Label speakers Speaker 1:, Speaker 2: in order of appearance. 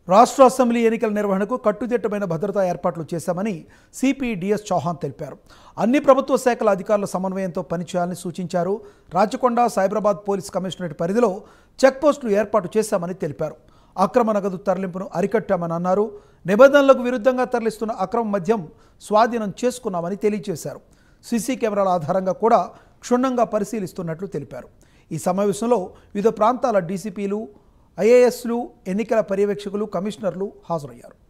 Speaker 1: రాష్ట్ర అసెంబ్లీ ఎన్నికల నిర్వహణకు కట్టుదిట్టమైన భద్రతా ఏర్పాట్లు చేశామని సిపి డిఎస్ చౌహాన్ తెలిపారు అన్ని ప్రభుత్వ శాఖల అధికారుల సమన్వయంతో పనిచేయాలని సూచించారు రాచకొండ సైబరాబాద్ పోలీస్ కమిషనరేట్ పరిధిలో చెక్పోస్టులు ఏర్పాటు చేశామని తెలిపారు అక్రమ నగదు తరలింపును అరికట్టామని అన్నారు నిబంధనలకు విరుద్ధంగా తరలిస్తున్న అక్రమ మద్యం స్వాధీనం చేసుకున్నామని తెలియజేశారు సీసీ కెమెరాల ఆధారంగా కూడా క్షుణ్ణంగా పరిశీలిస్తున్నట్లు తెలిపారు ఈ సమావేశంలో వివిధ ప్రాంతాల డీసీపీలు ఐఏఎస్లు ఎన్నికల పర్యవేక్షకులు కమిషనర్లు హాజరయ్యారు